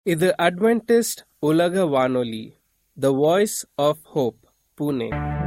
இது அட்வென்டிஸ்ட் உலக வானொலி the voice of hope Pune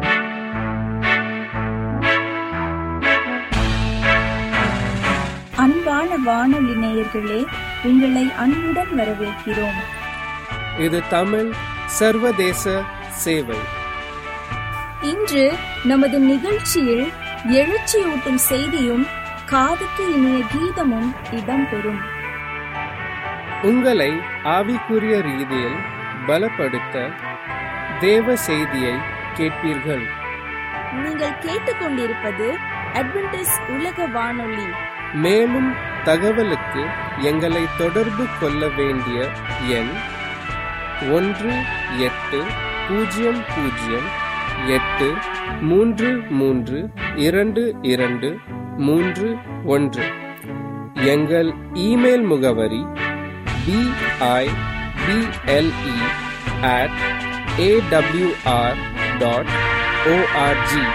அன்பான வானொலி நேயர்களே உங்களை அன்புடன் வரவேற்கிறோம் இது தமிழ் சர்வதேச சேவை இன்று நமது நிகழ்ச்சியில் எழுச்சியூட்டும் செய்தியும் காதுக்கு இனிய கீதமும் இடம்பெறும் உங்களை ஆவிக்குரிய ரீதியில் பலப்படுத்த தேவ செய்தியை கேட்பீர்கள் நீங்கள் கேட்டுக்கொண்டிருப்பது அட்வென்டிஸ் உலக வானொலி மேலும் தகவலுக்கு எங்களை தொடர்பு கொள்ள வேண்டிய எண் ஒன்று எட்டு பூஜ்ஜியம் பூஜ்ஜியம் எட்டு மூன்று மூன்று இரண்டு இரண்டு மூன்று ஒன்று எங்கள் இமெயில் முகவரி BIBLE at AWR dot ORG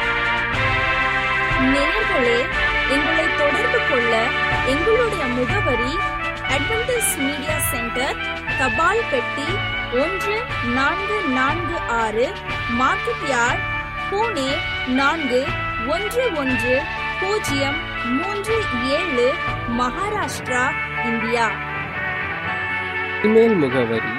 நேயர்களே எங்களை தொடர்பு கொள்ள எங்களுடைய முகவரி அட்வென்டிஸ் மீடியா சென்டர் தபால் பெட்டி ஒன்று நான்கு நான்கு ஆறு மார்க்கெட் யார்ட் பூனே நான்கு ஒன்று ஒன்று பூஜ்ஜியம் மூன்று ஏழு மகாராஷ்டிரா இந்தியா இமெயில் முகவரி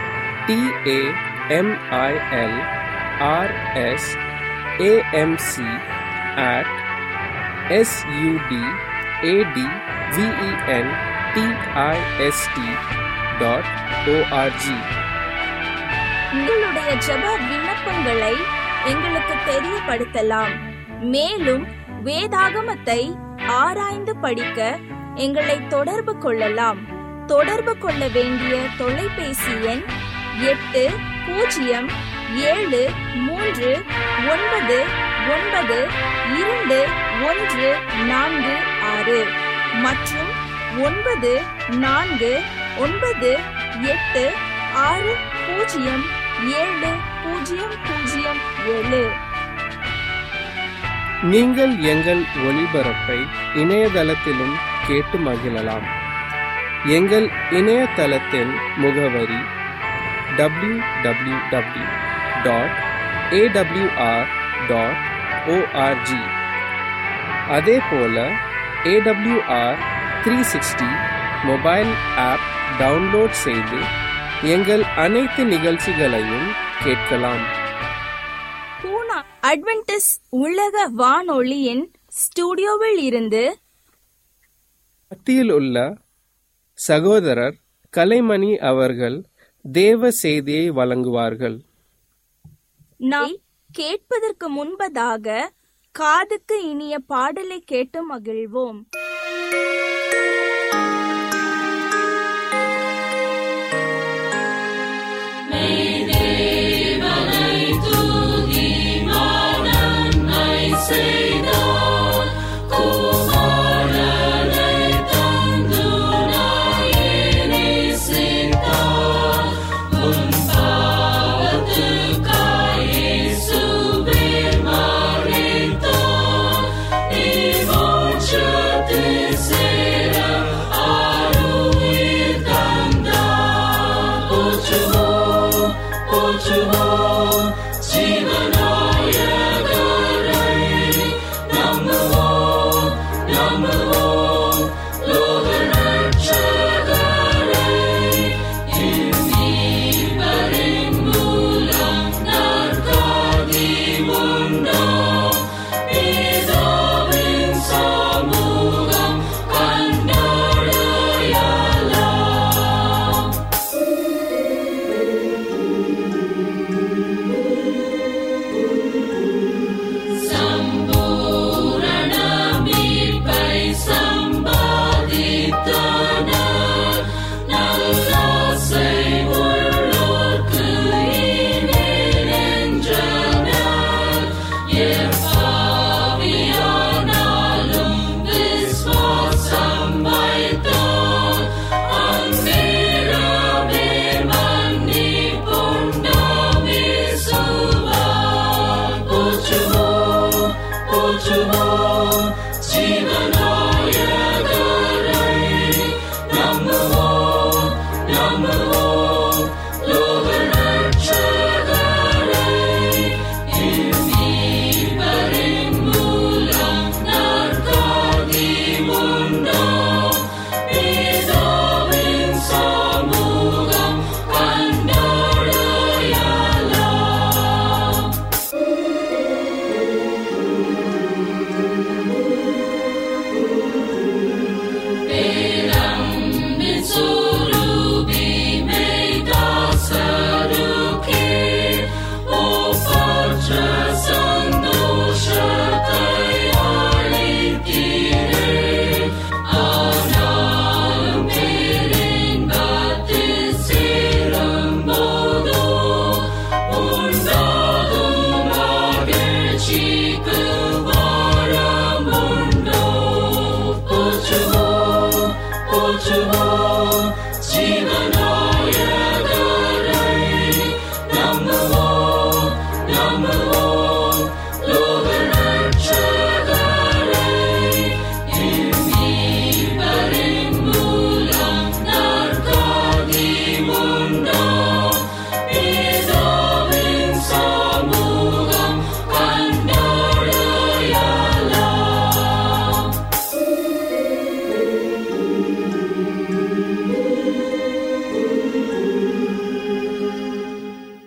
TAMIL RS AMC at SUD AD VEN TIST dot ORG உங்களுடைய ஜெப விண்ணப்பங்களை எங்களுக்கு தெரியப்படுத்தலாம் மேலும் வேதாகமத்தை ஆராய்ந்து படிக்க எங்களை தொடர்பு கொள்ளலாம் தொடர்பு கொள்ள வேண்டிய தொலைபேசி எண் எட்டு பூஜ்ஜியம் ஏழு மூன்று ஒன்பது ஒன்பது இரண்டு ஒன்று நான்கு ஆறு மற்றும் ஒன்பது நான்கு ஒன்பது எட்டு ஆறு பூஜ்ஜியம் ஏழு பூஜ்ஜியம் பூஜ்ஜியம் ஏழு நீங்கள் எங்கள் ஒளிபரப்பை இணையதளத்திலும் கேட்டு மகிழலாம் எங்கள் இணையதளத்தின் முகவரி W W W dot AWR dot ORG அதே போல AWR three sixty mobile app download செய்து எங்கள் அனைத்து நிகழ்ச்சிகளையும் கேட்கலாம் பூனா அட்வென்டிஸ் உலக வானொலியின் ஸ்டுடியோவில் இருந்து மத்தியில் உள்ள சகோதரர் கலைமணி அவர்கள் தேவ செய்தியை வழங்குவார்கள் நாம் கேட்பதற்கு முன்பதாக காதுக்கு இனிய பாடலை கேட்டு மகிழ்வோம்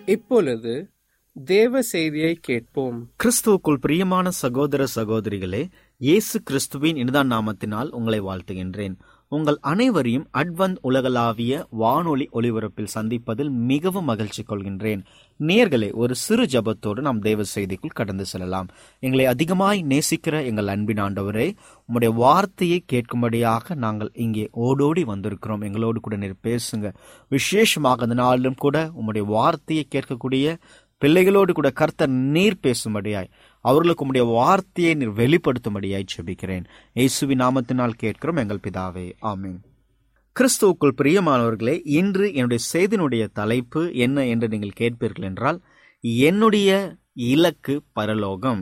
இப்பொழுது தேவ செய்தியை கேட்போம் கிறிஸ்துவுக்குள் பிரியமான சகோதர சகோதரிகளே இயேசு கிறிஸ்துவின் இனிதான் நாமத்தினால் உங்களை வாழ்த்துகின்றேன் உங்கள் அனைவரையும் அட்வந்த் உலகளாவிய வானொலி ஒலிபரப்பில் சந்திப்பதில் மிகவும் மகிழ்ச்சி கொள்கின்றேன் நேர்களே ஒரு சிறு ஜபத்தோடு நாம் தேவ செய்திக்குள் கடந்து செல்லலாம் எங்களை அதிகமாய் நேசிக்கிற எங்கள் அன்பின் ஆண்டவரே உம்முடைய வார்த்தையை கேட்கும்படியாக நாங்கள் இங்கே ஓடோடி வந்திருக்கிறோம் எங்களோடு கூட நீர் பேசுங்க விசேஷமாக அந்த நாளிலும் கூட உம்முடைய வார்த்தையை கேட்கக்கூடிய பிள்ளைகளோடு கூட கர்த்தர் நீர் பேசும்படியாய் அவர்களுக்கு உம்முடைய வார்த்தையை நீர் வெளிப்படுத்தும்படியாய் செபிக்கிறேன் இயேசுவி நாமத்தினால் கேட்கிறோம் எங்கள் பிதாவே ஆமீன் கிறிஸ்துவுக்குள் பிரியமானவர்களே இன்று என்னுடைய செய்தியினுடைய தலைப்பு என்ன என்று நீங்கள் கேட்பீர்கள் என்றால் என்னுடைய இலக்கு பரலோகம்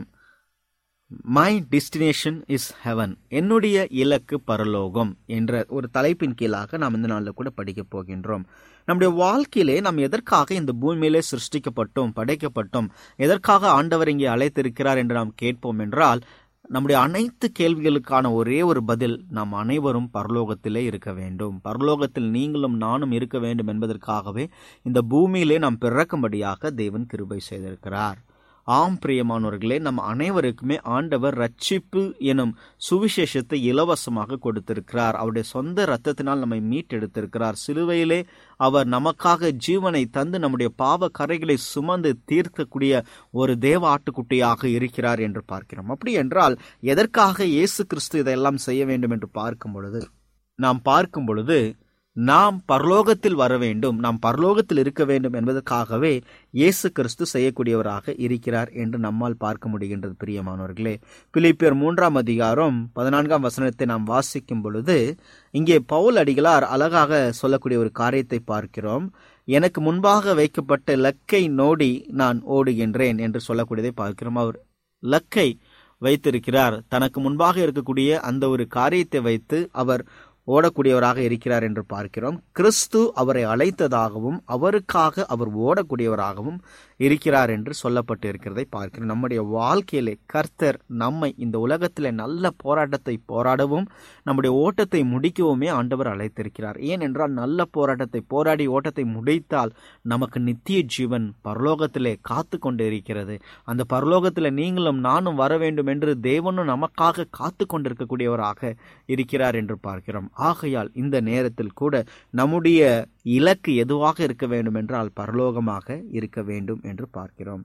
மை டெஸ்டினேஷன் இஸ் ஹெவன் என்னுடைய இலக்கு பரலோகம் என்ற ஒரு தலைப்பின் கீழாக நாம் இந்த நாளில் கூட படிக்கப் போகின்றோம் நம்முடைய வாழ்க்கையிலே நாம் எதற்காக இந்த பூமியிலே சிருஷ்டிக்கப்பட்டோம் படைக்கப்பட்டோம் எதற்காக ஆண்டவர் இங்கே அழைத்திருக்கிறார் என்று நாம் கேட்போம் என்றால் நம்முடைய அனைத்து கேள்விகளுக்கான ஒரே ஒரு பதில் நாம் அனைவரும் பரலோகத்திலே இருக்க வேண்டும் பரலோகத்தில் நீங்களும் நானும் இருக்க வேண்டும் என்பதற்காகவே இந்த பூமியிலே நாம் பிறக்கும்படியாக தேவன் கிருபை செய்திருக்கிறார் ஆம் பிரியமானவர்களே நம் அனைவருக்குமே ஆண்டவர் ரட்சிப்பு எனும் சுவிசேஷத்தை இலவசமாக கொடுத்திருக்கிறார் அவருடைய சொந்த ரத்தத்தினால் நம்மை மீட்டெடுத்திருக்கிறார் சிலுவையிலே அவர் நமக்காக ஜீவனை தந்து நம்முடைய பாவ கரைகளை சுமந்து தீர்க்கக்கூடிய ஒரு தேவ ஆட்டுக்குட்டியாக இருக்கிறார் என்று பார்க்கிறோம் அப்படி என்றால் எதற்காக இயேசு கிறிஸ்து இதெல்லாம் செய்ய வேண்டும் என்று பார்க்கும் பொழுது நாம் பார்க்கும் பொழுது நாம் பரலோகத்தில் வர வேண்டும் நாம் பரலோகத்தில் இருக்க வேண்டும் என்பதற்காகவே இயேசு கிறிஸ்து செய்யக்கூடியவராக இருக்கிறார் என்று நம்மால் பார்க்க முடிகின்றது பிரியமானவர்களே பிலிப்பியர் மூன்றாம் அதிகாரம் பதினான்காம் வசனத்தை நாம் வாசிக்கும் பொழுது இங்கே பவுல் அடிகளார் அழகாக சொல்லக்கூடிய ஒரு காரியத்தை பார்க்கிறோம் எனக்கு முன்பாக வைக்கப்பட்ட லக்கை நோடி நான் ஓடுகின்றேன் என்று சொல்லக்கூடியதை பார்க்கிறோம் அவர் லக்கை வைத்திருக்கிறார் தனக்கு முன்பாக இருக்கக்கூடிய அந்த ஒரு காரியத்தை வைத்து அவர் ஓடக்கூடியவராக இருக்கிறார் என்று பார்க்கிறோம் கிறிஸ்து அவரை அழைத்ததாகவும் அவருக்காக அவர் ஓடக்கூடியவராகவும் இருக்கிறார் என்று சொல்லப்பட்டு இருக்கிறதை பார்க்கிறோம் நம்முடைய வாழ்க்கையிலே கர்த்தர் நம்மை இந்த உலகத்திலே நல்ல போராட்டத்தை போராடவும் நம்முடைய ஓட்டத்தை முடிக்கவுமே ஆண்டவர் அழைத்திருக்கிறார் ஏனென்றால் நல்ல போராட்டத்தை போராடி ஓட்டத்தை முடித்தால் நமக்கு நித்திய ஜீவன் பரலோகத்திலே காத்து கொண்டு இருக்கிறது அந்த பரலோகத்தில் நீங்களும் நானும் வர வேண்டும் என்று தேவனும் நமக்காக காத்து கொண்டிருக்கக்கூடியவராக இருக்கிறார் என்று பார்க்கிறோம் ஆகையால் இந்த நேரத்தில் கூட நம்முடைய இலக்கு எதுவாக இருக்க வேண்டும் என்றால் பரலோகமாக இருக்க வேண்டும் என்று பார்க்கிறோம்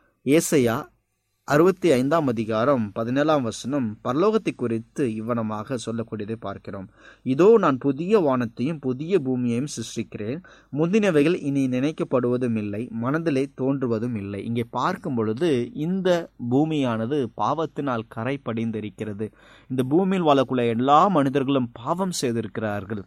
ஏசையா அறுபத்தி ஐந்தாம் அதிகாரம் பதினேழாம் வசனம் பரலோகத்தை குறித்து இவ்வனமாக சொல்லக்கூடியதை பார்க்கிறோம் இதோ நான் புதிய வானத்தையும் புதிய பூமியையும் சிருஷ்டிக்கிறேன் முந்தினவைகள் இனி நினைக்கப்படுவதும் இல்லை மனதிலே தோன்றுவதும் இல்லை இங்கே பார்க்கும் பொழுது இந்த பூமியானது பாவத்தினால் கரை படிந்திருக்கிறது இந்த பூமியில் வாழக்கூடிய எல்லா மனிதர்களும் பாவம் செய்திருக்கிறார்கள்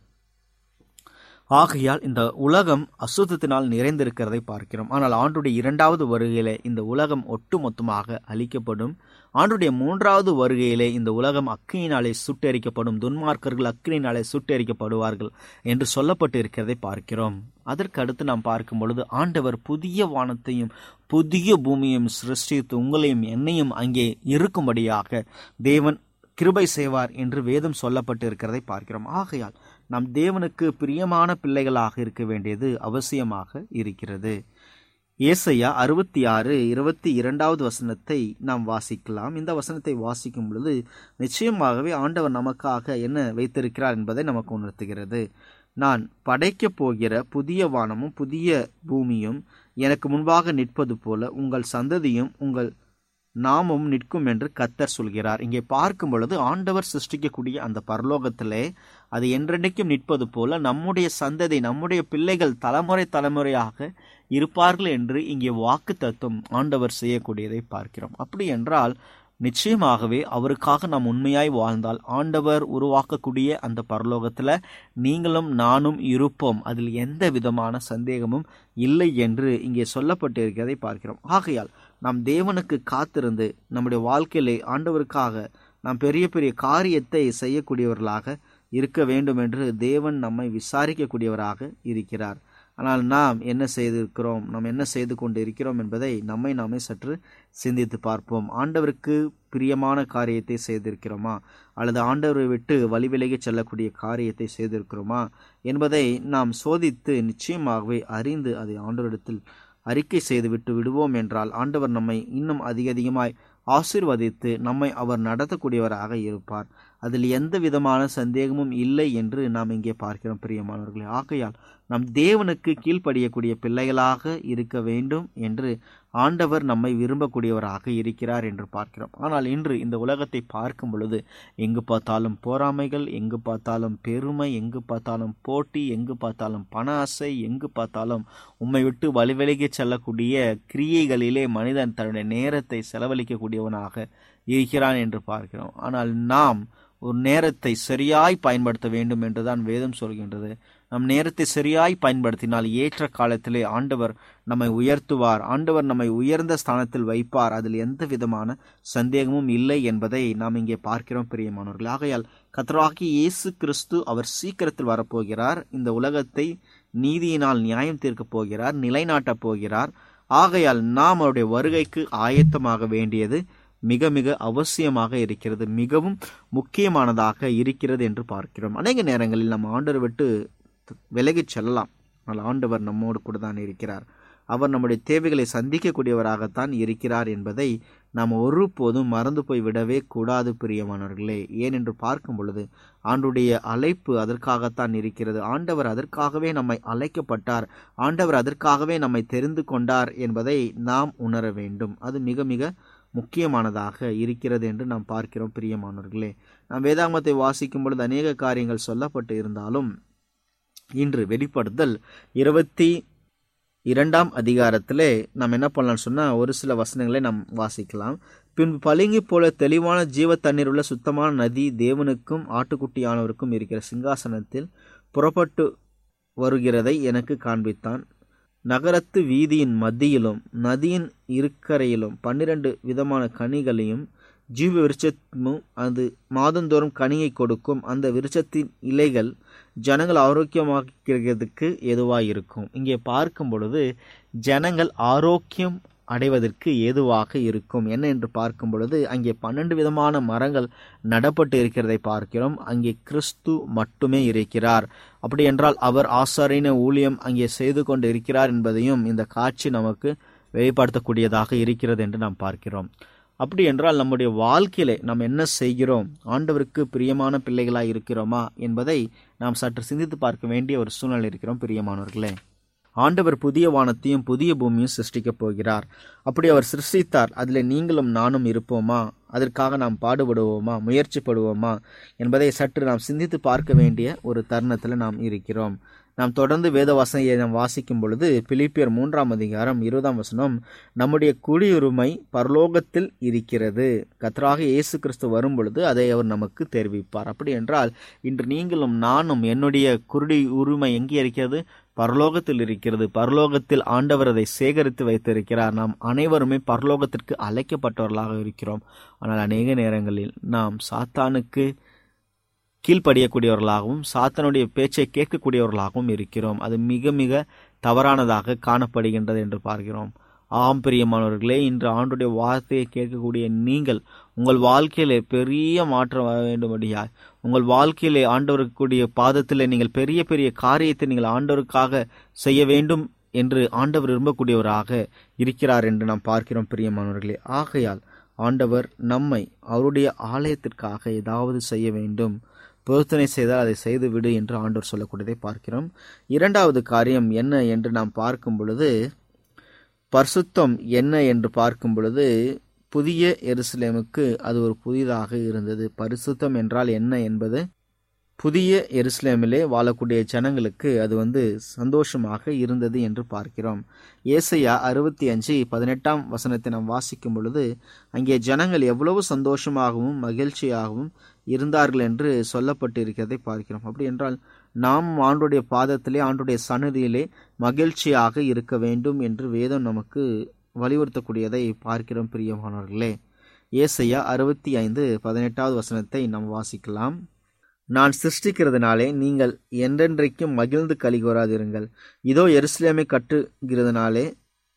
ஆகையால் இந்த உலகம் அசுத்தத்தினால் நிறைந்திருக்கிறதை பார்க்கிறோம் ஆனால் ஆண்டுடைய இரண்டாவது வருகையிலே இந்த உலகம் ஒட்டுமொத்தமாக அழிக்கப்படும் ஆண்டுடைய மூன்றாவது வருகையிலே இந்த உலகம் அக்கினினாலே சுட்டெரிக்கப்படும் துன்மார்க்கர்கள் அக்கினினாலே சுட்டெரிக்கப்படுவார்கள் என்று சொல்லப்பட்டு இருக்கிறதை பார்க்கிறோம் அதற்கு அடுத்து நாம் பார்க்கும் பொழுது ஆண்டவர் புதிய வானத்தையும் புதிய பூமியையும் சிருஷ்டித்து உங்களையும் என்னையும் அங்கே இருக்கும்படியாக தேவன் கிருபை செய்வார் என்று வேதம் சொல்லப்பட்டு இருக்கிறதை பார்க்கிறோம் ஆகையால் நாம் தேவனுக்கு பிரியமான பிள்ளைகளாக இருக்க வேண்டியது அவசியமாக இருக்கிறது ஏசையா அறுபத்தி ஆறு இருபத்தி இரண்டாவது வசனத்தை நாம் வாசிக்கலாம் இந்த வசனத்தை வாசிக்கும் பொழுது நிச்சயமாகவே ஆண்டவர் நமக்காக என்ன வைத்திருக்கிறார் என்பதை நமக்கு உணர்த்துகிறது நான் படைக்கப் போகிற புதிய வானமும் புதிய பூமியும் எனக்கு முன்பாக நிற்பது போல உங்கள் சந்ததியும் உங்கள் நாமும் நிற்கும் என்று கத்தர் சொல்கிறார் இங்கே பார்க்கும் பொழுது ஆண்டவர் சிருஷ்டிக்கக்கூடிய அந்த பரலோகத்திலே அது என்றென்றைக்கும் நிற்பது போல நம்முடைய சந்ததி நம்முடைய பிள்ளைகள் தலைமுறை தலைமுறையாக இருப்பார்கள் என்று இங்கே வாக்கு தத்துவம் ஆண்டவர் செய்யக்கூடியதை பார்க்கிறோம் அப்படி என்றால் நிச்சயமாகவே அவருக்காக நாம் உண்மையாய் வாழ்ந்தால் ஆண்டவர் உருவாக்கக்கூடிய அந்த பரலோகத்துல நீங்களும் நானும் இருப்போம் அதில் எந்த விதமான சந்தேகமும் இல்லை என்று இங்கே சொல்லப்பட்டிருக்கிறதை பார்க்கிறோம் ஆகையால் நாம் தேவனுக்கு காத்திருந்து நம்முடைய வாழ்க்கையிலே ஆண்டவருக்காக நாம் பெரிய பெரிய காரியத்தை செய்யக்கூடியவர்களாக இருக்க வேண்டும் என்று தேவன் நம்மை விசாரிக்கக்கூடியவராக இருக்கிறார் ஆனால் நாம் என்ன செய்திருக்கிறோம் நாம் என்ன செய்து கொண்டு இருக்கிறோம் என்பதை நம்மை நாமே சற்று சிந்தித்து பார்ப்போம் ஆண்டவருக்கு பிரியமான காரியத்தை செய்திருக்கிறோமா அல்லது ஆண்டவரை விட்டு வழி விலகி செல்லக்கூடிய காரியத்தை செய்திருக்கிறோமா என்பதை நாம் சோதித்து நிச்சயமாகவே அறிந்து அதை ஆண்டவரிடத்தில் அறிக்கை செய்துவிட்டு விடுவோம் என்றால் ஆண்டவர் நம்மை இன்னும் அதிக அதிகமாய் ஆசீர்வதித்து நம்மை அவர் நடத்தக்கூடியவராக இருப்பார் அதில் எந்த விதமான சந்தேகமும் இல்லை என்று நாம் இங்கே பார்க்கிறோம் பிரியமானவர்களே ஆகையால் நம் தேவனுக்கு கீழ்ப்படியக்கூடிய பிள்ளைகளாக இருக்க வேண்டும் என்று ஆண்டவர் நம்மை விரும்பக்கூடியவராக இருக்கிறார் என்று பார்க்கிறோம் ஆனால் இன்று இந்த உலகத்தை பார்க்கும் பொழுது எங்கு பார்த்தாலும் போராமைகள் எங்கு பார்த்தாலும் பெருமை எங்கு பார்த்தாலும் போட்டி எங்கு பார்த்தாலும் பண ஆசை எங்கு பார்த்தாலும் உம்மை விட்டு வழிவிலகி செல்லக்கூடிய கிரியைகளிலே மனிதன் தன்னுடைய நேரத்தை செலவழிக்கக்கூடியவனாக இருக்கிறான் என்று பார்க்கிறோம் ஆனால் நாம் ஒரு நேரத்தை சரியாய் பயன்படுத்த வேண்டும் என்றுதான் வேதம் சொல்கின்றது நம் நேரத்தை சரியாய் பயன்படுத்தினால் ஏற்ற காலத்திலே ஆண்டவர் நம்மை உயர்த்துவார் ஆண்டவர் நம்மை உயர்ந்த ஸ்தானத்தில் வைப்பார் அதில் எந்த விதமான சந்தேகமும் இல்லை என்பதை நாம் இங்கே பார்க்கிறோம் பிரியமானவர்கள் ஆகையால் கத்தராகி இயேசு கிறிஸ்து அவர் சீக்கிரத்தில் வரப்போகிறார் இந்த உலகத்தை நீதியினால் நியாயம் தீர்க்கப் போகிறார் நிலைநாட்டப் போகிறார் ஆகையால் நாம் அவருடைய வருகைக்கு ஆயத்தமாக வேண்டியது மிக மிக அவசியமாக இருக்கிறது மிகவும் முக்கியமானதாக இருக்கிறது என்று பார்க்கிறோம் அநேக நேரங்களில் நம்ம ஆண்டவர் விட்டு விலகிச் செல்லலாம் ஆனால் ஆண்டவர் நம்மோடு கூட தான் இருக்கிறார் அவர் நம்முடைய தேவைகளை சந்திக்கக்கூடியவராகத்தான் இருக்கிறார் என்பதை நாம் ஒருபோதும் மறந்து போய் விடவே கூடாது பிரியமானவர்களே ஏன் என்று பார்க்கும் பொழுது ஆண்டுடைய அழைப்பு அதற்காகத்தான் இருக்கிறது ஆண்டவர் அதற்காகவே நம்மை அழைக்கப்பட்டார் ஆண்டவர் அதற்காகவே நம்மை தெரிந்து கொண்டார் என்பதை நாம் உணர வேண்டும் அது மிக மிக முக்கியமானதாக இருக்கிறது என்று நாம் பார்க்கிறோம் பிரியமானவர்களே நாம் வேதாங்கத்தை வாசிக்கும் பொழுது அநேக காரியங்கள் சொல்லப்பட்டு இருந்தாலும் இன்று வெளிப்படுத்தல் இருபத்தி இரண்டாம் அதிகாரத்திலே நாம் என்ன பண்ணலாம்னு சொன்னால் ஒரு சில வசனங்களை நாம் வாசிக்கலாம் பின்பு பளிங்கு போல தெளிவான ஜீவ தண்ணீர் உள்ள சுத்தமான நதி தேவனுக்கும் ஆட்டுக்குட்டியானவருக்கும் இருக்கிற சிங்காசனத்தில் புறப்பட்டு வருகிறதை எனக்கு காண்பித்தான் நகரத்து வீதியின் மத்தியிலும் நதியின் இருக்கரையிலும் பன்னிரண்டு விதமான கனிகளையும் ஜீவ விருட்சமும் அது மாதந்தோறும் கனியை கொடுக்கும் அந்த விருட்சத்தின் இலைகள் ஜனங்கள் ஆரோக்கியமாக்கிறதுக்கு எதுவாக இருக்கும் இங்கே பார்க்கும் பொழுது ஜனங்கள் ஆரோக்கியம் அடைவதற்கு ஏதுவாக இருக்கும் என்ன என்று பார்க்கும் பொழுது அங்கே பன்னெண்டு விதமான மரங்கள் நடப்பட்டு இருக்கிறதை பார்க்கிறோம் அங்கே கிறிஸ்து மட்டுமே இருக்கிறார் அப்படி என்றால் அவர் ஆசாரின ஊழியம் அங்கே செய்து கொண்டு இருக்கிறார் என்பதையும் இந்த காட்சி நமக்கு வெளிப்படுத்தக்கூடியதாக இருக்கிறது என்று நாம் பார்க்கிறோம் அப்படி என்றால் நம்முடைய வாழ்க்கையிலே நாம் என்ன செய்கிறோம் ஆண்டவருக்கு பிரியமான பிள்ளைகளாய் இருக்கிறோமா என்பதை நாம் சற்று சிந்தித்து பார்க்க வேண்டிய ஒரு சூழ்நிலை இருக்கிறோம் பிரியமானவர்களே ஆண்டவர் புதிய வானத்தையும் புதிய பூமியும் சிருஷ்டிக்கப் போகிறார் அப்படி அவர் சிருஷ்டித்தார் அதில் நீங்களும் நானும் இருப்போமா அதற்காக நாம் பாடுபடுவோமா முயற்சிப்படுவோமா என்பதை சற்று நாம் சிந்தித்து பார்க்க வேண்டிய ஒரு தருணத்தில் நாம் இருக்கிறோம் நாம் தொடர்ந்து வேத வசனையை நாம் வாசிக்கும் பொழுது பிலிப்பியர் மூன்றாம் அதிகாரம் இருபதாம் வசனம் நம்முடைய குடியுரிமை பரலோகத்தில் இருக்கிறது கத்தராக இயேசு கிறிஸ்து வரும் பொழுது அதை அவர் நமக்கு தெரிவிப்பார் அப்படி என்றால் இன்று நீங்களும் நானும் என்னுடைய குருடி உரிமை எங்கே இருக்கிறது பரலோகத்தில் இருக்கிறது பரலோகத்தில் ஆண்டவர் அதை சேகரித்து வைத்திருக்கிறார் நாம் அனைவருமே பரலோகத்திற்கு அழைக்கப்பட்டவர்களாக இருக்கிறோம் ஆனால் அநேக நேரங்களில் நாம் சாத்தானுக்கு கீழ்ப்படியக்கூடியவர்களாகவும் சாத்தனுடைய பேச்சை கேட்கக்கூடியவர்களாகவும் இருக்கிறோம் அது மிக மிக தவறானதாக காணப்படுகின்றது என்று பார்க்கிறோம் ஆம் பிரியமானவர்களே இன்று ஆண்டுடைய வார்த்தையை கேட்கக்கூடிய நீங்கள் உங்கள் வாழ்க்கையிலே பெரிய மாற்றம் வர வேண்டும்படியாய் உங்கள் வாழ்க்கையிலே ஆண்டவருக்குரிய பாதத்தில் நீங்கள் பெரிய பெரிய காரியத்தை நீங்கள் ஆண்டவருக்காக செய்ய வேண்டும் என்று ஆண்டவர் விரும்பக்கூடியவராக இருக்கிறார் என்று நாம் பார்க்கிறோம் பிரியமானவர்களே ஆகையால் ஆண்டவர் நம்மை அவருடைய ஆலயத்திற்காக ஏதாவது செய்ய வேண்டும் பொருத்தனை செய்தால் அதை செய்து விடு என்று ஆண்டவர் சொல்லக்கூடியதை பார்க்கிறோம் இரண்டாவது காரியம் என்ன என்று நாம் பார்க்கும் பொழுது பரிசுத்தம் என்ன என்று பார்க்கும் பொழுது புதிய எருசலேமுக்கு அது ஒரு புதிதாக இருந்தது பரிசுத்தம் என்றால் என்ன என்பது புதிய எருசலேமிலே வாழக்கூடிய ஜனங்களுக்கு அது வந்து சந்தோஷமாக இருந்தது என்று பார்க்கிறோம் ஏசையா அறுபத்தி அஞ்சு பதினெட்டாம் வசனத்தை நாம் வாசிக்கும் பொழுது அங்கே ஜனங்கள் எவ்வளவு சந்தோஷமாகவும் மகிழ்ச்சியாகவும் இருந்தார்கள் என்று சொல்லப்பட்டு இருக்கிறதை பார்க்கிறோம் அப்படி என்றால் நாம் ஆண்டுடைய பாதத்திலே ஆண்டுடைய சன்னதியிலே மகிழ்ச்சியாக இருக்க வேண்டும் என்று வேதம் நமக்கு வலியுறுத்தக்கூடியதை பார்க்கிறோம் பிரியமானவர்களே ஏசையா அறுபத்தி ஐந்து பதினெட்டாவது வசனத்தை நாம் வாசிக்கலாம் நான் சிருஷ்டிக்கிறதுனாலே நீங்கள் என்றென்றைக்கும் மகிழ்ந்து கலிகோராதிருங்கள் இதோ எருசலேமை கட்டுகிறதுனாலே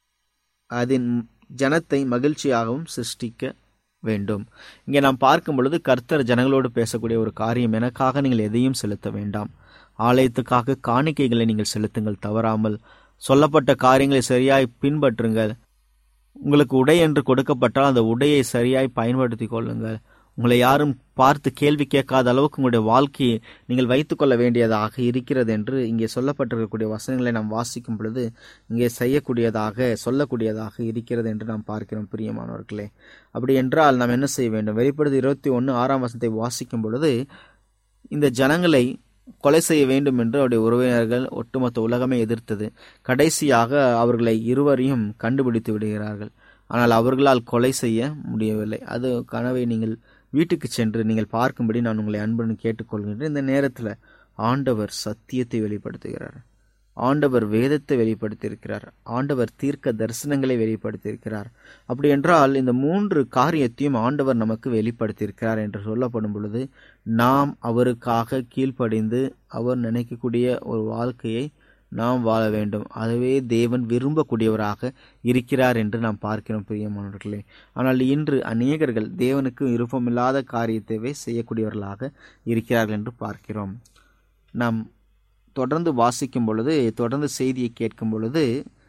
அதன் ஜனத்தை மகிழ்ச்சியாகவும் சிருஷ்டிக்க வேண்டும் இங்கே நாம் பார்க்கும் பொழுது கர்த்தர் ஜனங்களோடு பேசக்கூடிய ஒரு காரியம் எனக்காக நீங்கள் எதையும் செலுத்த வேண்டாம் ஆலயத்துக்காக காணிக்கைகளை நீங்கள் செலுத்துங்கள் தவறாமல் சொல்லப்பட்ட காரியங்களை சரியாய் பின்பற்றுங்கள் உங்களுக்கு உடை என்று கொடுக்கப்பட்டால் அந்த உடையை சரியாய் பயன்படுத்திக் கொள்ளுங்கள் உங்களை யாரும் பார்த்து கேள்வி கேட்காத அளவுக்கு உங்களுடைய வாழ்க்கையை நீங்கள் வைத்துக்கொள்ள வேண்டியதாக இருக்கிறது என்று இங்கே சொல்லப்பட்டிருக்கக்கூடிய வசனங்களை நாம் வாசிக்கும் பொழுது இங்கே செய்யக்கூடியதாக சொல்லக்கூடியதாக இருக்கிறது என்று நாம் பார்க்கிறோம் பிரியமானவர்களே அப்படி என்றால் நாம் என்ன செய்ய வேண்டும் வெளிப்படுது இருபத்தி ஒன்று ஆறாம் வசனத்தை வாசிக்கும் பொழுது இந்த ஜனங்களை கொலை செய்ய வேண்டும் என்று அவருடைய உறவினர்கள் ஒட்டுமொத்த உலகமே எதிர்த்தது கடைசியாக அவர்களை இருவரையும் கண்டுபிடித்து விடுகிறார்கள் ஆனால் அவர்களால் கொலை செய்ய முடியவில்லை அது கனவை நீங்கள் வீட்டுக்கு சென்று நீங்கள் பார்க்கும்படி நான் உங்களை அன்புடன் கேட்டுக்கொள்கின்றேன் இந்த நேரத்தில் ஆண்டவர் சத்தியத்தை வெளிப்படுத்துகிறார் ஆண்டவர் வேதத்தை வெளிப்படுத்தியிருக்கிறார் ஆண்டவர் தீர்க்க தரிசனங்களை வெளிப்படுத்தியிருக்கிறார் அப்படி என்றால் இந்த மூன்று காரியத்தையும் ஆண்டவர் நமக்கு வெளிப்படுத்தியிருக்கிறார் என்று சொல்லப்படும் பொழுது நாம் அவருக்காக கீழ்ப்படிந்து அவர் நினைக்கக்கூடிய ஒரு வாழ்க்கையை நாம் வாழ வேண்டும் அதுவே தேவன் விரும்பக்கூடியவராக இருக்கிறார் என்று நாம் பார்க்கிறோம் பிரியமானவர்களே ஆனால் இன்று அநேகர்கள் தேவனுக்கு விருப்பமில்லாத காரியத்தைவே செய்யக்கூடியவர்களாக இருக்கிறார்கள் என்று பார்க்கிறோம் நாம் தொடர்ந்து வாசிக்கும் பொழுது தொடர்ந்து செய்தியை கேட்கும் பொழுது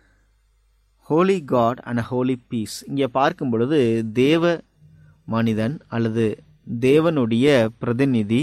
holy god and holy peace இங்கே பார்க்கும் பொழுது தேவ மனிதன் அல்லது தேவனுடைய பிரதிநிதி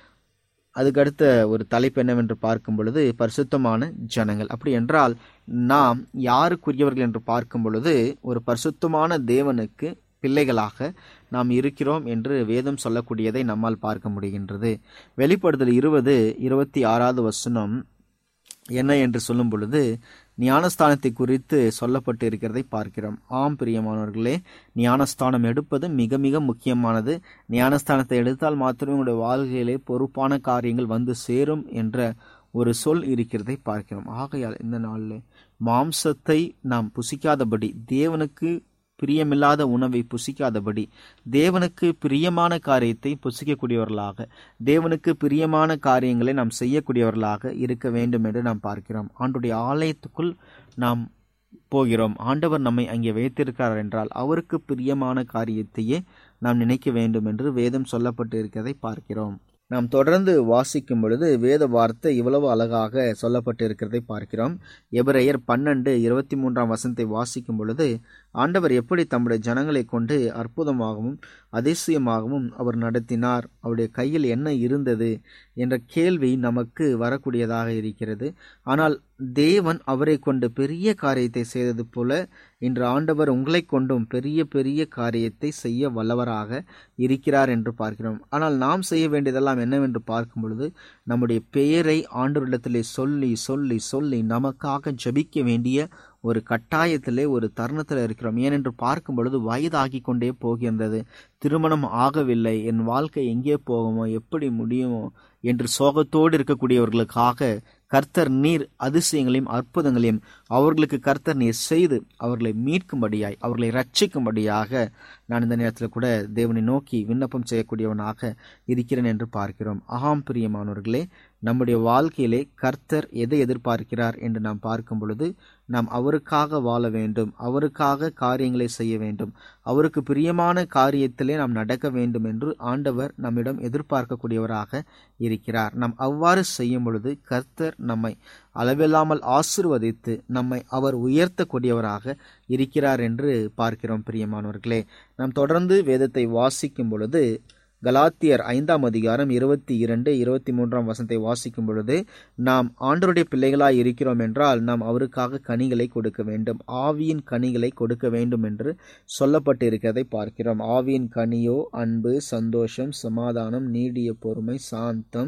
அதுக்கடுத்த ஒரு தலைப்பு என்னவென்று பார்க்கும் பொழுது பரிசுத்தமான ஜனங்கள் அப்படி என்றால் நாம் யாருக்குரியவர்கள் என்று பார்க்கும் பொழுது ஒரு பரிசுத்தமான தேவனுக்கு பிள்ளைகளாக நாம் இருக்கிறோம் என்று வேதம் சொல்லக்கூடியதை நம்மால் பார்க்க முடிகின்றது வெளிப்படுதல் இருபது இருபத்தி ஆறாவது வசனம் என்ன என்று சொல்லும் பொழுது ஞானஸ்தானத்தை குறித்து சொல்லப்பட்டு இருக்கிறதை பார்க்கிறோம் ஆம் பிரியமானவர்களே ஞானஸ்தானம் எடுப்பது மிக மிக முக்கியமானது ஞானஸ்தானத்தை எடுத்தால் மாத்திரமே உங்களுடைய வாழ்க்கையிலே பொறுப்பான காரியங்கள் வந்து சேரும் என்ற ஒரு சொல் இருக்கிறதை பார்க்கிறோம் ஆகையால் இந்த நாளில் மாம்சத்தை நாம் புசிக்காதபடி தேவனுக்கு பிரியமில்லாத உணவை புசிக்காதபடி தேவனுக்கு பிரியமான காரியத்தை புசிக்கக்கூடியவர்களாக தேவனுக்கு பிரியமான காரியங்களை நாம் செய்யக்கூடியவர்களாக இருக்க வேண்டும் என்று நாம் பார்க்கிறோம் ஆண்டுடைய ஆலயத்துக்குள் நாம் போகிறோம் ஆண்டவர் நம்மை அங்கே வைத்திருக்கிறார் என்றால் அவருக்கு பிரியமான காரியத்தையே நாம் நினைக்க வேண்டும் என்று வேதம் சொல்லப்பட்டு இருக்கிறதை பார்க்கிறோம் நாம் தொடர்ந்து வாசிக்கும் பொழுது வேத வார்த்தை இவ்வளவு அழகாக சொல்லப்பட்டு இருக்கிறதை பார்க்கிறோம் எபிரேயர் பன்னெண்டு இருபத்தி மூன்றாம் வசனத்தை வாசிக்கும் பொழுது ஆண்டவர் எப்படி தம்முடைய ஜனங்களை கொண்டு அற்புதமாகவும் அதிசயமாகவும் அவர் நடத்தினார் அவருடைய கையில் என்ன இருந்தது என்ற கேள்வி நமக்கு வரக்கூடியதாக இருக்கிறது ஆனால் தேவன் அவரை கொண்டு பெரிய காரியத்தை செய்தது போல இன்று ஆண்டவர் உங்களை கொண்டும் பெரிய பெரிய காரியத்தை செய்ய வல்லவராக இருக்கிறார் என்று பார்க்கிறோம் ஆனால் நாம் செய்ய வேண்டியதெல்லாம் என்னவென்று பார்க்கும் பொழுது நம்முடைய பெயரை ஆண்டவரிடத்திலே சொல்லி சொல்லி சொல்லி நமக்காக ஜபிக்க வேண்டிய ஒரு கட்டாயத்திலே ஒரு தருணத்தில் இருக்கிறோம் ஏனென்று பார்க்கும் பொழுது வயதாகி கொண்டே போகின்றது திருமணம் ஆகவில்லை என் வாழ்க்கை எங்கே போகுமோ எப்படி முடியுமோ என்று சோகத்தோடு இருக்கக்கூடியவர்களுக்காக கர்த்தர் நீர் அதிசயங்களையும் அற்புதங்களையும் அவர்களுக்கு கர்த்தர் நீர் செய்து அவர்களை மீட்கும்படியாய் அவர்களை ரட்சிக்கும்படியாக நான் இந்த நேரத்தில் கூட தேவனை நோக்கி விண்ணப்பம் செய்யக்கூடியவனாக இருக்கிறேன் என்று பார்க்கிறோம் ஆம் பிரியமானவர்களே நம்முடைய வாழ்க்கையிலே கர்த்தர் எதை எதிர்பார்க்கிறார் என்று நாம் பார்க்கும் பொழுது நாம் அவருக்காக வாழ வேண்டும் அவருக்காக காரியங்களை செய்ய வேண்டும் அவருக்கு பிரியமான காரியத்திலே நாம் நடக்க வேண்டும் என்று ஆண்டவர் நம்மிடம் எதிர்பார்க்கக்கூடியவராக இருக்கிறார் நாம் அவ்வாறு செய்யும் பொழுது கர்த்தர் நம்மை அளவில்லாமல் ஆசிர்வதித்து நம்மை அவர் உயர்த்தக்கூடியவராக இருக்கிறார் என்று பார்க்கிறோம் பிரியமானவர்களே நாம் தொடர்ந்து வேதத்தை வாசிக்கும் பொழுது கலாத்தியர் ஐந்தாம் அதிகாரம் இருபத்தி இரண்டு இருபத்தி மூன்றாம் வசனத்தை வாசிக்கும் பொழுது நாம் ஆண்டருடைய பிள்ளைகளாய் இருக்கிறோம் என்றால் நாம் அவருக்காக கனிகளை கொடுக்க வேண்டும் ஆவியின் கனிகளை கொடுக்க வேண்டும் என்று சொல்லப்பட்டு இருக்கிறதை பார்க்கிறோம் ஆவியின் கனியோ அன்பு சந்தோஷம் சமாதானம் நீடிய பொறுமை சாந்தம்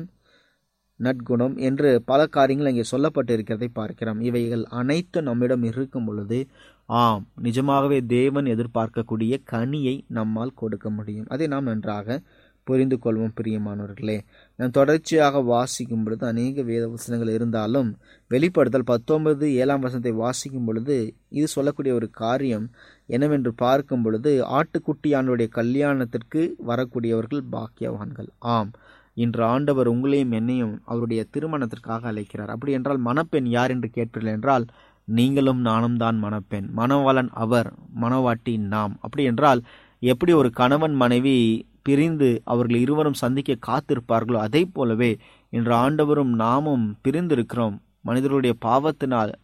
நற்குணம் என்று பல காரியங்கள் இங்கே சொல்லப்பட்டு இருக்கிறதை பார்க்கிறோம் இவைகள் அனைத்தும் நம்மிடம் இருக்கும் பொழுது ஆம் நிஜமாகவே தேவன் எதிர்பார்க்கக்கூடிய கனியை நம்மால் கொடுக்க முடியும் அதை நாம் நன்றாக புரிந்து கொள்வோம் பிரியமானவர்களே நாம் தொடர்ச்சியாக வாசிக்கும் பொழுது அநேக வேத வசனங்கள் இருந்தாலும் வெளிப்படுத்தல் பத்தொன்பது ஏழாம் வசனத்தை வாசிக்கும் பொழுது இது சொல்லக்கூடிய ஒரு காரியம் என்னவென்று பார்க்கும் பொழுது ஆட்டுக்குட்டியானுடைய கல்யாணத்திற்கு வரக்கூடியவர்கள் பாக்கியவான்கள் ஆம் இன்று ஆண்டவர் உங்களையும் என்னையும் அவருடைய திருமணத்திற்காக அழைக்கிறார் அப்படி என்றால் மணப்பெண் யார் என்று கேட்பீர்கள் என்றால் நீங்களும் நானும் தான் மணப்பெண் மணவாளன் அவர் மணவாட்டி நாம் அப்படி என்றால் எப்படி ஒரு கணவன் மனைவி பிரிந்து அவர்கள் இருவரும் சந்திக்க காத்திருப்பார்களோ அதே போலவே இன்று ஆண்டவரும் நாமும் பிரிந்திருக்கிறோம் மனிதர்களுடைய பாவத்தினால்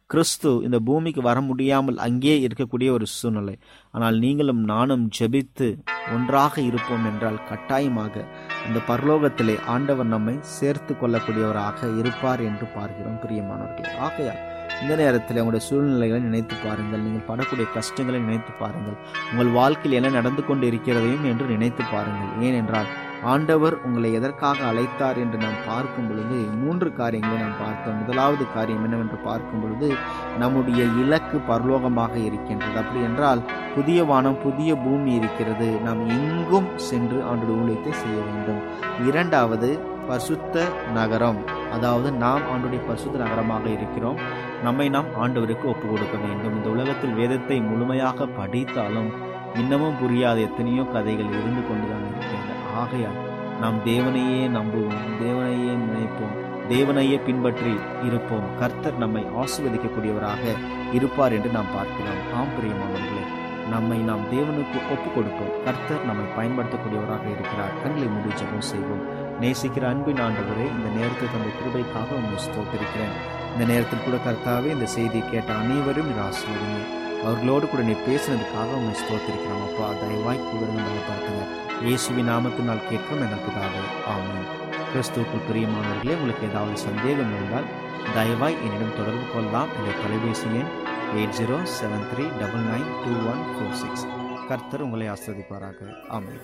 கிறிஸ்து இந்த பூமிக்கு வர முடியாமல் அங்கே இருக்கக்கூடிய ஒரு சூழ்நிலை ஆனால் நீங்களும் நானும் ஜெபித்து ஒன்றாக இருப்போம் என்றால் கட்டாயமாக அந்த பரலோகத்திலே ஆண்டவர் நம்மை சேர்த்து கொள்ளக்கூடியவராக இருப்பார் என்று பார்க்கிறோம் பிரியமானவர்களே ஆகையால் இந்த நேரத்தில் உங்களுடைய சூழ்நிலைகளை நினைத்து பாருங்கள் நீங்கள் படக்கூடிய கஷ்டங்களை நினைத்து பாருங்கள் உங்கள் வாழ்க்கையில் என்ன நடந்து கொண்டு இருக்கிறதையும் என்று நினைத்து பாருங்கள் ஏனென்றால் ஆண்டவர் உங்களை எதற்காக அழைத்தார் என்று நாம் பார்க்கும் பொழுது மூன்று காரியங்களை நாம் பார்த்தோம் முதலாவது காரியம் என்னவென்று பார்க்கும் பொழுது நம்முடைய இலக்கு பரலோகமாக இருக்கின்றது அப்படி என்றால் புதிய வானம் புதிய பூமி இருக்கிறது நாம் எங்கும் சென்று ஆண்டு ஊழியத்தை செய்ய வேண்டும் இரண்டாவது பசுத்த நகரம் அதாவது நாம் ஆண்டுடைய பசுத்த நகரமாக இருக்கிறோம் நம்மை நாம் ஆண்டவருக்கு ஒப்பு கொடுக்க வேண்டும் இந்த உலகத்தில் வேதத்தை முழுமையாக படித்தாலும் இன்னமும் புரியாத எத்தனையோ கதைகள் இருந்து கொண்டுதான் இருக்கிறது ஆகையால் நாம் தேவனையே நம்புவோம் தேவனையே நினைப்போம் தேவனையே பின்பற்றி இருப்போம் கர்த்தர் நம்மை ஆசிர்வதிக்கக்கூடியவராக இருப்பார் என்று நாம் பார்க்கிறோம் ஆம் பிரியமானவர்களே நம்மை நாம் தேவனுக்கு ஒப்பு கொடுப்போம் கர்த்தர் நம்மை பயன்படுத்தக்கூடியவராக இருக்கிறார் கண்களை மூடி ஜெபம் செய்வோம் நேசிக்கிற அன்பின் ஆண்டவரே இந்த நேரத்தில் தந்த கிருபைக்காக உங்களை ஸ்தோத்திருக்கிறேன் இந்த நேரத்தில் கூட கர்த்தாவே இந்த செய்தியை கேட்ட அனைவரும் நீர் ஆசீர்வதிங்க அவர்களோடு கூட நீ பேசினதுக்காக உங்களை ஸ்தோத்திருக்கிறோம் அப்பா தயவாய் கூட பலப்படுத்துங்க இயேசுவின் நாமத்தினால் கேட்கும் எங்கள் பிதாவே ஆமென் கிறிஸ்துவுக்குள் பிரியமானவர்களே உங்களுக்கு ஏதாவது சந்தேகம் இருந்தால் தயவாய் என்னிடம் தொடர்பு கொள்ளலாம் இந்த தொலைபேசி எண் eight zero seven three double nine two one four six கர்த்தர் உங்களை ஆஸ்வதிப்பாராக ஆமென்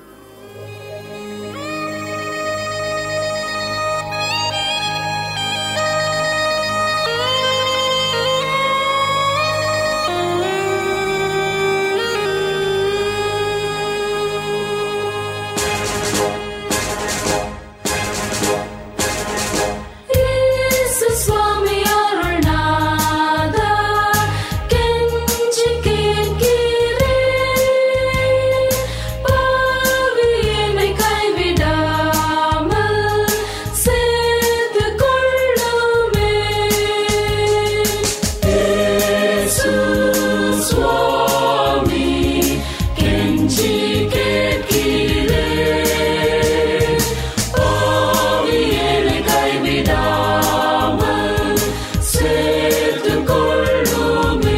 இயேசு சுவாமி அருள்நாதா, கெஞ்சி கேட்கிறேன். பாவி என்னை கைவிடாமல் சேர்த்துக் கொள்ளுமே. இயேசு சுவாமி, கெஞ்சி கேட்கிறேன். பாவி என்னை கைவிடாமல் சேர்த்துக் கொள்ளுமே.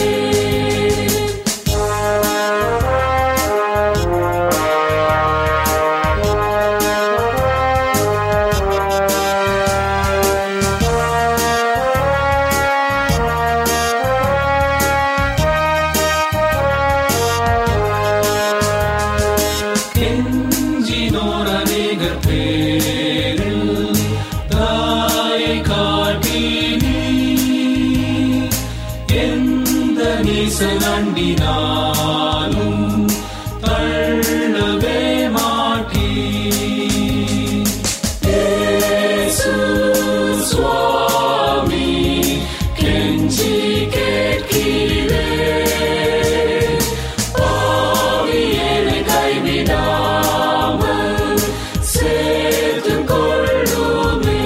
கெஞ்சினோர் அநேகர் பேரில் தாயை காட்டி நீ எந்த நீசன் அண்டினாலும் தள்ளவே மாட்டீ இயேசு சுவாமி கெஞ்சி கேட்கிறேன் பாவி என்னை கைவிடாமல் சேர்த்துக் கொள்ளுமே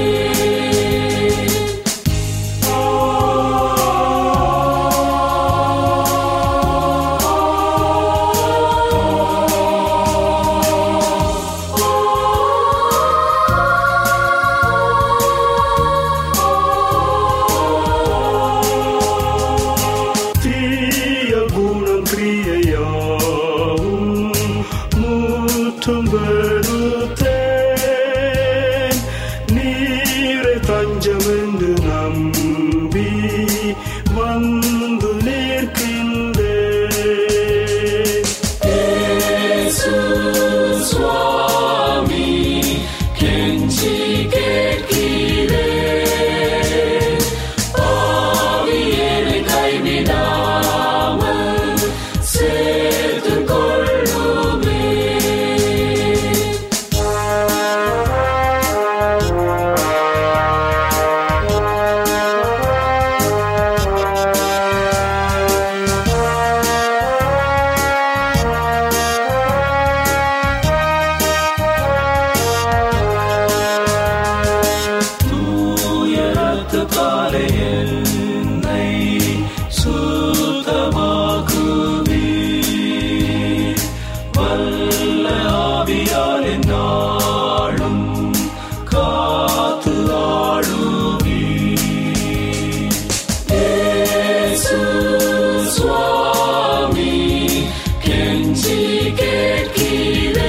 தீய குணம் கிரியையாவும் முற்றும் வெறுத்தேன் நீரை தஞ்சமென்று நம்பி வந்து நிற்கின்றேன் இயேசு சுவாமி கெஞ்சி கேட்கிறேன் பாவி என்னை கைவிடாமல் சேர்த்துக் கொள்ளுமே ஆ சுவாமி கெஞ்சி கேட்கிறே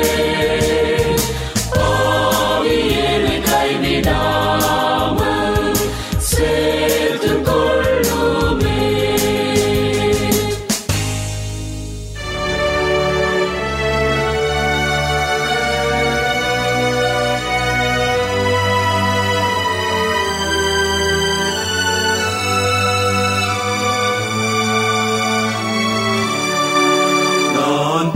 ஆவியனை கைவிடாமல் சேர்த்து கொள்ளுமே நான்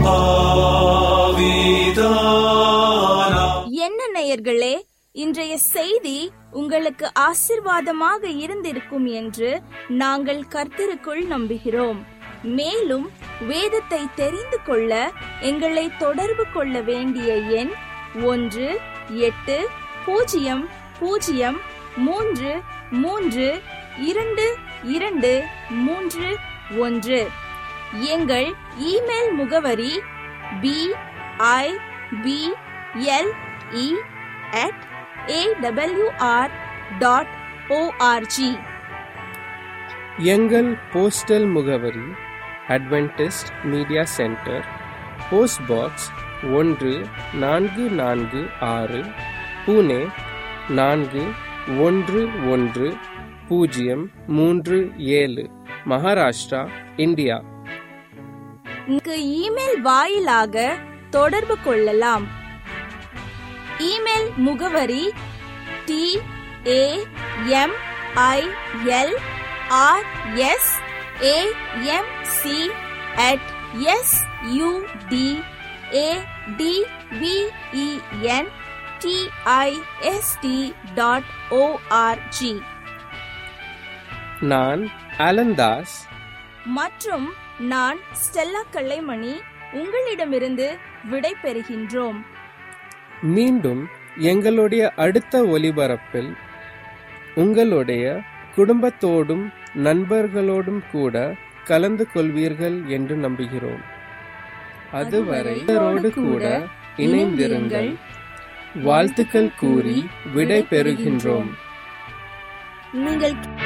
பாவிதானா என்ன நேயர்களே இன்றைய செய்தி உங்களுக்கு ஆசிர்வாதமாக இருந்திருக்கும் என்று நாங்கள் கர்த்தருக்குள் நம்புகிறோம் மேலும் வேதத்தை தெரிந்து கொள்ள எங்களை தொடர்பு கொள்ள வேண்டிய எண் ஒன்று எட்டு பூஜ்ஜியம் பூஜ்ஜியம் மூன்று மூன்று இரண்டு இரண்டு மூன்று ஒன்று எங்கள் இமெயில் முகவரி B I B L E at AWR dot ORG எங்கள் போஸ்டல் முகவரி Adventist media centre post box ஒன்று நான்கு நான்கு ஆறு புனே நான்கு ஒன்று ஒன்று பூஜ்ஜியம் மூன்று ஏழு மகாராஷ்டிரா இந்தியா இங்கு இமெயில் வாயிலாக தொடர்பு கொள்ளலாம் இமெயில் முகவரி T A M I L R S A M C at S U D A D V E N T I S T dot ORG நான் அலந்தாஸ் மற்றும் நான் ஸ்டெல்லா கல்லைமணி உங்களிடமிருந்து விடை பெறுகின்றோம் மீண்டும் எங்களுடைய அடுத்த ஒலிபரப்பில் உங்களுடைய குடும்பத்தோடும் நண்பர்களோடும் கூட கலந்து கொள்வீர்கள் என்று நம்புகிறோம் அதுவரை இவரோடு கூட இணைந்திருங்கள் வாழ்த்துக்கள் கூறி விடை பெறுகின்றோம் நீங்கள்